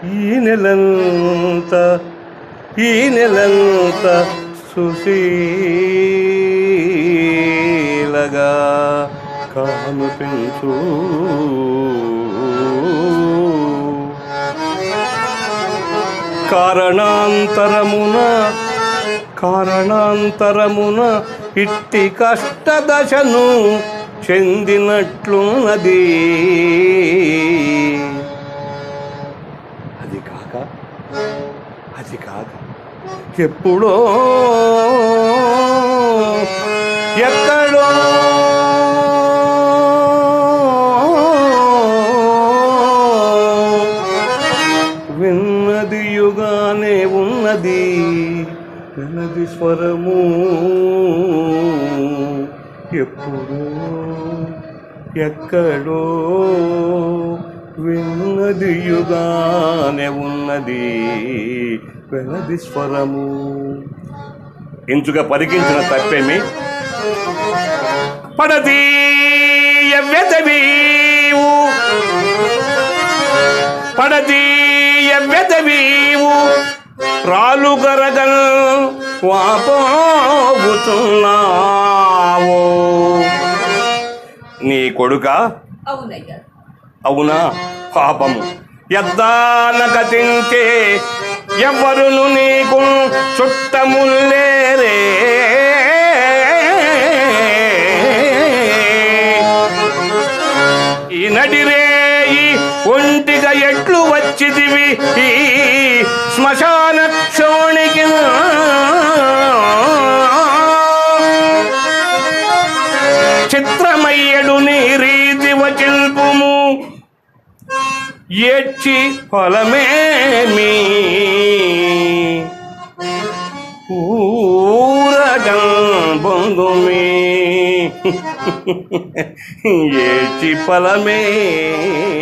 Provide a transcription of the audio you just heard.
ఈ నెలంత ఈ నెలంత సుశీలగా కానుపించు కారణాంతరమున కారణాంతరమున ఇట్టి కష్టదశను చెందినట్లున్నది అది కాక అది కాక ఎప్పుడో ఎక్కడో విన్నది యుగానే ఉన్నది విన్నది స్వరము ఎప్పుడో ఎక్కడో విన్నది యుగానే ఉన్నది వినది స్వరము ఇంచుగా పరికించిన తప్పేమి పడదీయ వెదవీవు పడదీయ వెదవీవు రాలుగరగల్ వాపోగుతున్నావు నీ కొడుక అవునయ్యా అవునా పాపము యద్దాన గతించే ఎవరును నీకు చుట్టముల్లేరే ఈ నడిరేయి ఒంటిగా ఎట్లు వచ్చిదివి ఈ శ్మశాన క్షోణికి చిత్రమయ్యడు నీ రీతి వచిల్పుము ఏడ్చి ఫలమేమి ఊరగం బొంగుమి ఏడ్చి ఫలమే